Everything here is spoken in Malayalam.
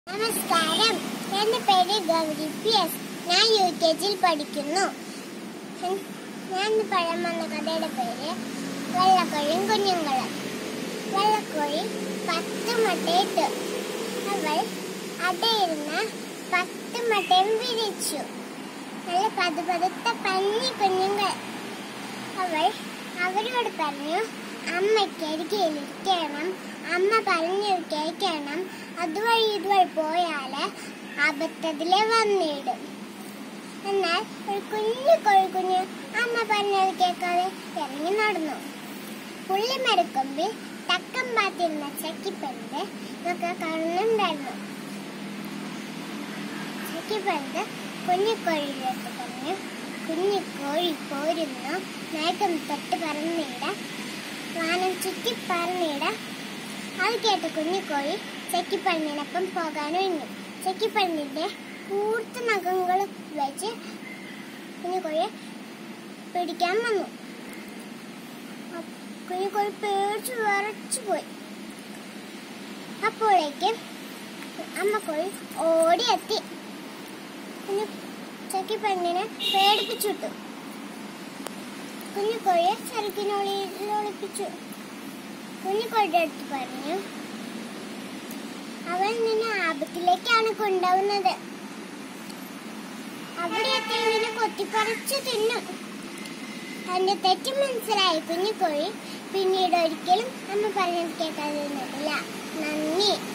നമസ്കാരം എന്റെ പേര് ഗൗരി പി എസ് ഞാൻ യു കെ ജിയിൽ പഠിക്കുന്നു എൻ- ഞാൻ ഇന്ന് പറയാൻ വന്ന കഥയുടെ പേര് വെള്ളക്കോഴിയും കുഞ്ഞുങ്ങളും വെള്ളക്കോഴി പത്ത് മുട്ടയിട്ട് അവൾ അടയിരുന്ന പത്ത് മുട്ടയും വിരിച്ചു നല്ല പതുപതുത്ത പന്നി കുഞ്ഞുങ്ങൾ അവൾ അവരോട് പറഞ്ഞു അമ്മയ്ക്ക് അരികയിലിരിക്കണം അമ്മ പറഞ്ഞു കേൾക്കണം അതുവഴി ഇതുവഴി പോയാല് അബദ്ധത്തിലെ വന്നിടും എന്നാൽ ഒരു കുഞ്ഞു കോഴിക്കുഞ്ഞ് അമ്മ പറഞ്ഞത് കേൾക്കാതെ ഇറങ്ങി നടന്നു പുള്ളിമരക്കൊമ്പിൽ തക്കം പാത്തിരുന്ന ചക്കിപ്പന്ത് നമുക്ക് കാണുന്നുണ്ടായിരുന്നു ചക്കിപ്പന്ത് കുഞ്ഞിക്കോഴിയിലേക്ക് പറഞ്ഞു കുഞ്ഞിക്കോഴി പോരുന്നു മേഘം തൊട്ട് പറന്നിട വാനം ചുറ്റി പറന്നിട അത് കേട്ട കുഞ്ഞിക്കോഴി ചെക്കിപ്പണ്ണിനൊപ്പം പോകാൻ ഒഴിഞ്ഞു ചെക്കിപ്പണ്ണിന്റെ കൂർത്ത നഖങ്ങൾ വെച്ച് കുഞ്ഞിക്കോഴിയെ പിടിക്കാൻ വന്നു അ- കുഞ്ഞിക്കോഴി പേടിച്ചു വിറച്ചു പോയി അപ്പോഴേക്ക് അമ്മക്കോഴി ഓടിയെത്തി കുഞ്ഞു ചെക്കിപ്പണ്ണിനെ പേടിപ്പിച്ചിട്ടു കുഞ്ഞിക്കോഴിയെ ചെറുക്കിനുള്ളിൽ ഒളിപ്പിച്ചു കുഞ്ഞിക്കോഴിയുടെ അടുത്ത് പറഞ്ഞു അവൾ നിന്നെ ആപത്തിലേക്കാണ് കൊണ്ടുപോകുന്നത് അവിടെ എത്തി നിന്നെ കൊത്തിപ്പറിച്ചു തിന്നും തന്റെ തെറ്റ് മനസ്സിലായി കുഞ്ഞിക്കോഴി പിന്നീട് ഒരിക്കലും അമ്മ പറഞ്ഞത് കേൾക്കാതിരുന്നിട്ടില്ല നന്ദി